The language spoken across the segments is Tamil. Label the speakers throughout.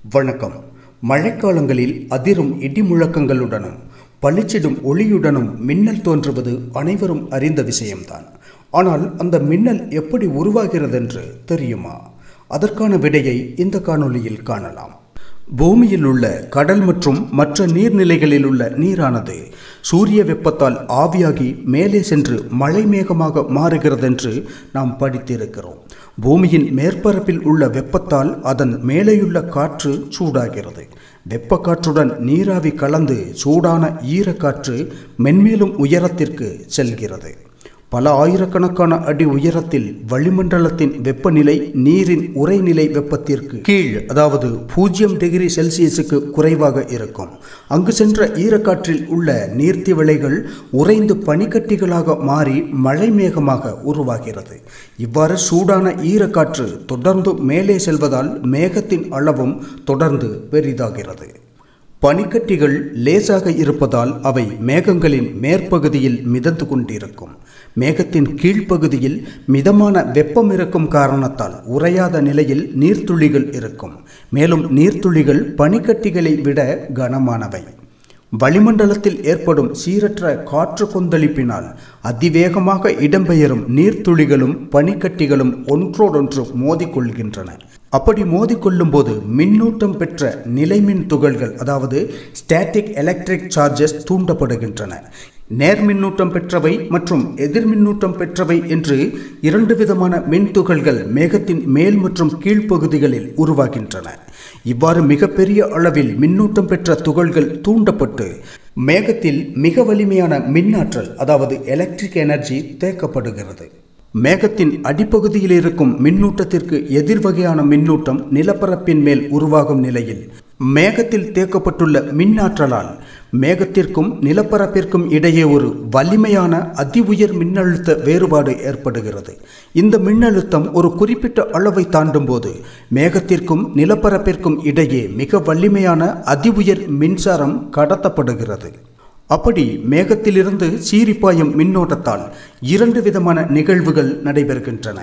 Speaker 1: வணக்கம் மழைக்காலங்களில் அதிரும் இடி முழக்கங்களுடனும் பளிச்சிடும் ஒளியுடனும் மின்னல் தோன்றுவது அனைவரும் அறிந்த விஷயம்தான் ஆனால் அந்த மின்னல் எப்படி உருவாகிறதென்று தெரியுமா அதற்கான விடையை இந்த காணொளியில் காணலாம் பூமியில் உள்ள கடல் மற்றும் மற்ற நீர்நிலைகளில் உள்ள நீரானது சூரிய வெப்பத்தால் ஆவியாகி மேலே சென்று மழை மேகமாக மாறுகிறதென்று நாம் படித்திருக்கிறோம் பூமியின் மேற்பரப்பில் உள்ள வெப்பத்தால் அதன் மேலேயுள்ள காற்று சூடாகிறது வெப்ப காற்றுடன் நீராவி கலந்து சூடான ஈரக்காற்று மென்மேலும் உயரத்திற்கு செல்கிறது பல ஆயிரக்கணக்கான அடி உயரத்தில் வளிமண்டலத்தின் வெப்பநிலை நீரின் உறைநிலை வெப்பத்திற்கு கீழ் அதாவது பூஜ்ஜியம் டிகிரி செல்சியஸுக்கு குறைவாக இருக்கும் அங்கு சென்ற ஈரக்காற்றில் உள்ள நீர்த்திவளைகள் உறைந்து பனிக்கட்டிகளாக மாறி மழை மேகமாக உருவாகிறது இவ்வாறு சூடான ஈரக்காற்று தொடர்ந்து மேலே செல்வதால் மேகத்தின் அளவும் தொடர்ந்து பெரிதாகிறது பனிக்கட்டிகள் லேசாக இருப்பதால் அவை மேகங்களின் மேற்பகுதியில் மிதந்து கொண்டிருக்கும் மேகத்தின் கீழ்ப்பகுதியில் மிதமான வெப்பம் இருக்கும் காரணத்தால் உறையாத நிலையில் நீர்த்துளிகள் இருக்கும் மேலும் நீர்த்துளிகள் பனிக்கட்டிகளை விட கனமானவை வளிமண்டலத்தில் ஏற்படும் சீரற்ற காற்று கொந்தளிப்பினால் அதிவேகமாக இடம்பெயரும் நீர்த்துளிகளும் பனிக்கட்டிகளும் ஒன்றோடொன்று மோதிக்கொள்கின்றன அப்படி மோதிக்கொள்ளும் போது மின்னூட்டம் பெற்ற நிலைமின் துகள்கள் அதாவது ஸ்டாட்டிக் எலக்ட்ரிக் சார்ஜஸ் தூண்டப்படுகின்றன நேர்மின்னூட்டம் பெற்றவை மற்றும் எதிர்மின்னூட்டம் பெற்றவை என்று இரண்டு விதமான மின்துகள்கள் மேகத்தின் மேல் மற்றும் கீழ்ப்பகுதிகளில் உருவாகின்றன இவ்வாறு மிகப்பெரிய அளவில் மின்னூட்டம் பெற்ற துகள்கள் தூண்டப்பட்டு மேகத்தில் மிக வலிமையான மின்னாற்றல் அதாவது எலக்ட்ரிக் எனர்ஜி தேக்கப்படுகிறது மேகத்தின் அடிப்பகுதியில் இருக்கும் மின்னூட்டத்திற்கு எதிர்வகையான மின்னூட்டம் நிலப்பரப்பின் மேல் உருவாகும் நிலையில் மேகத்தில் தேக்கப்பட்டுள்ள மின்னாற்றலால் மேகத்திற்கும் நிலப்பரப்பிற்கும் இடையே ஒரு வலிமையான அதி உயர் மின்னழுத்த வேறுபாடு ஏற்படுகிறது இந்த மின்னழுத்தம் ஒரு குறிப்பிட்ட அளவை தாண்டும் போது மேகத்திற்கும் நிலப்பரப்பிற்கும் இடையே மிக வலிமையான அதி உயர் மின்சாரம் கடத்தப்படுகிறது அப்படி மேகத்திலிருந்து சீரிப்பாயும் மின்னோட்டத்தால் இரண்டு விதமான நிகழ்வுகள் நடைபெறுகின்றன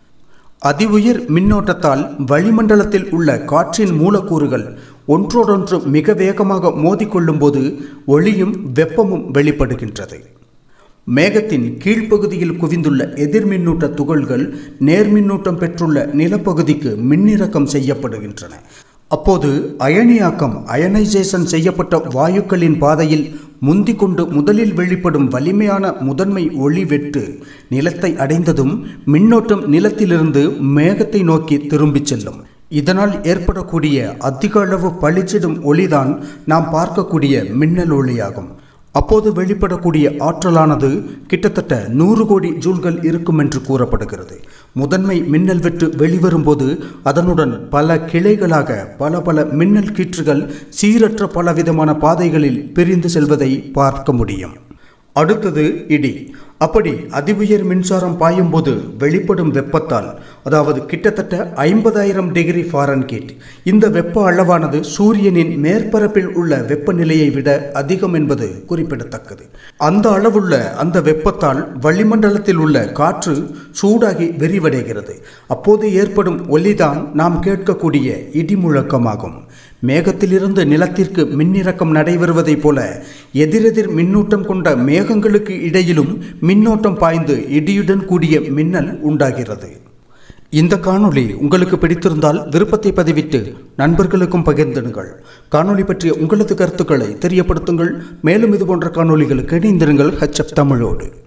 Speaker 1: அதி உயர் மின்னோட்டத்தால் வளிமண்டலத்தில் உள்ள காற்றின் மூலக்கூறுகள் ஒன்றோடொன்று மிக வேகமாக மோதிக்கொள்ளும் போது ஒளியும் வெப்பமும் வெளிப்படுகின்றது மேகத்தின் கீழ்ப்பகுதியில் குவிந்துள்ள எதிர்மின்னூட்ட துகள்கள் நேர்மின்னூட்டம் பெற்றுள்ள நிலப்பகுதிக்கு மின்னிறக்கம் செய்யப்படுகின்றன அப்போது அயனியாக்கம் அயனைசேஷன் செய்யப்பட்ட வாயுக்களின் பாதையில் முந்திக்கொண்டு முதலில் வெளிப்படும் வலிமையான முதன்மை ஒளி வெட்டு நிலத்தை அடைந்ததும் மின்னோட்டம் நிலத்திலிருந்து மேகத்தை நோக்கி திரும்பிச் செல்லும் இதனால் ஏற்படக்கூடிய அதிக அளவு பளிச்சிடும் ஒளிதான் நாம் பார்க்கக்கூடிய மின்னல் ஒளியாகும் அப்போது வெளிப்படக்கூடிய ஆற்றலானது கிட்டத்தட்ட நூறு கோடி ஜூல்கள் இருக்கும் என்று கூறப்படுகிறது முதன்மை மின்னல் வெட்டு வெளிவரும்போது அதனுடன் பல கிளைகளாக பல பல மின்னல் கீற்றுகள் சீரற்ற பலவிதமான பாதைகளில் பிரிந்து செல்வதை பார்க்க முடியும் அடுத்தது இடி அப்படி அதிஉயர் மின்சாரம் பாயும் போது வெளிப்படும் வெப்பத்தால் அதாவது கிட்டத்தட்ட ஐம்பதாயிரம் டிகிரி ஃபாரன்கீட் இந்த வெப்ப அளவானது சூரியனின் மேற்பரப்பில் உள்ள வெப்பநிலையை விட அதிகம் என்பது குறிப்பிடத்தக்கது அந்த அளவுள்ள அந்த வெப்பத்தால் வளிமண்டலத்தில் உள்ள காற்று சூடாகி விரிவடைகிறது அப்போது ஏற்படும் ஒலிதான் நாம் கேட்கக்கூடிய இடி முழக்கமாகும் மேகத்திலிருந்து நிலத்திற்கு மின்னிறக்கம் நடைபெறுவதைப் போல எதிரெதிர் மின்னூட்டம் கொண்ட மேகங்களுக்கு இடையிலும் மின்னோட்டம் பாய்ந்து இடியுடன் கூடிய மின்னல் உண்டாகிறது இந்த காணொளி உங்களுக்கு பிடித்திருந்தால் விருப்பத்தை பதிவிட்டு நண்பர்களுக்கும் பகிர்ந்திடுங்கள் காணொளி பற்றிய உங்களது கருத்துக்களை தெரியப்படுத்துங்கள் மேலும் இது போன்ற காணொளிகளுக்கு இணைந்திருங்கள் ஹச்எப் தமிழோடு